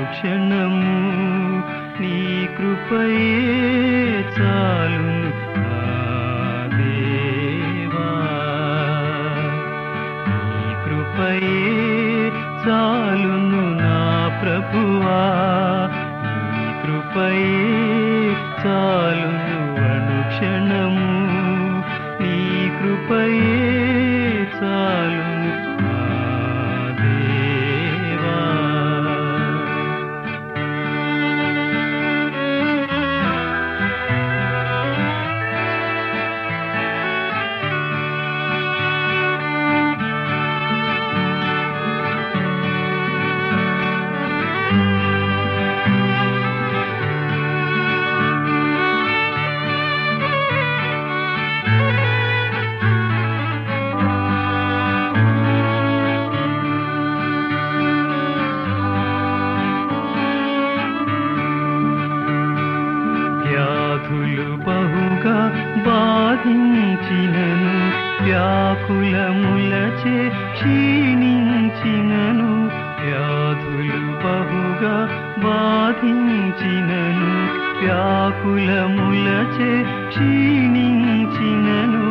అనుక్షణము నీ కృపయే చాలును నా దేవా నీ కృపయే చాలును నా ప్రభువా నీ కృపయే చాలును అనుక్షణము నీ కృపయే చాలును నా దేవా వ్యాధులు బహుగా బాధించినను వ్యాకులములచే క్షీణించినను వ్యాధులు బహుగా బాధించినను వ్యాకులములచే క్షీణించినను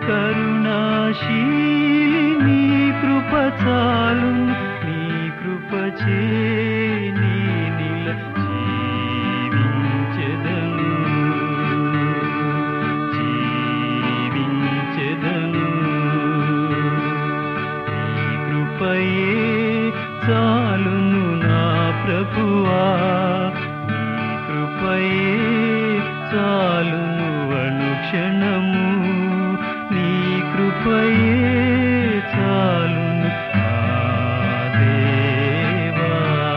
కరుణాశీలి నీ కృప చాలును నీ కృపచే నీ నిల జీవించెదను జీవించెదను నీ కృపయే చాలును నా ప్రభువా నీ కృపయే చాలును అనుక్షణము నీ కృపయే చాలును నా దేవా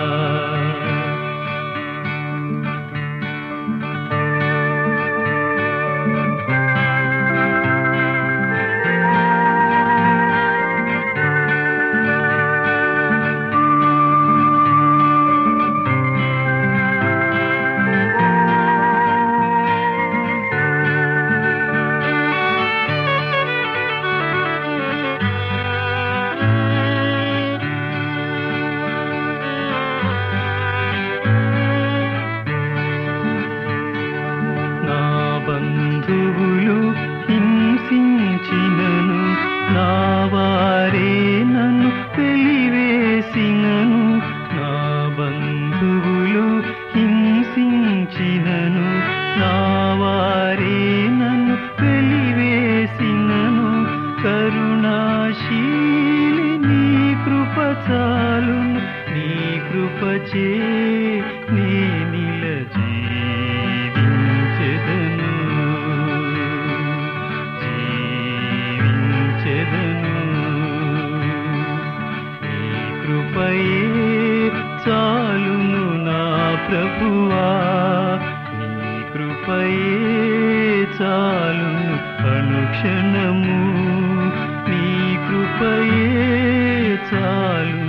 నా బంధువులు హింసించినను నా వారే నన్ను వెలివేసినను నా బంధువులు హింసించినను నా వారే నన్ను వెలివేసినను కరుణాశీలి నీ కృప చాలును నీ కృపచే నీ నిల జీవించెదను జీవించెదను నీ కృపయే చాలును నా ప్రభువా నీ కృపయే చాలును అనుక్షణము నీ కృపయే చాలును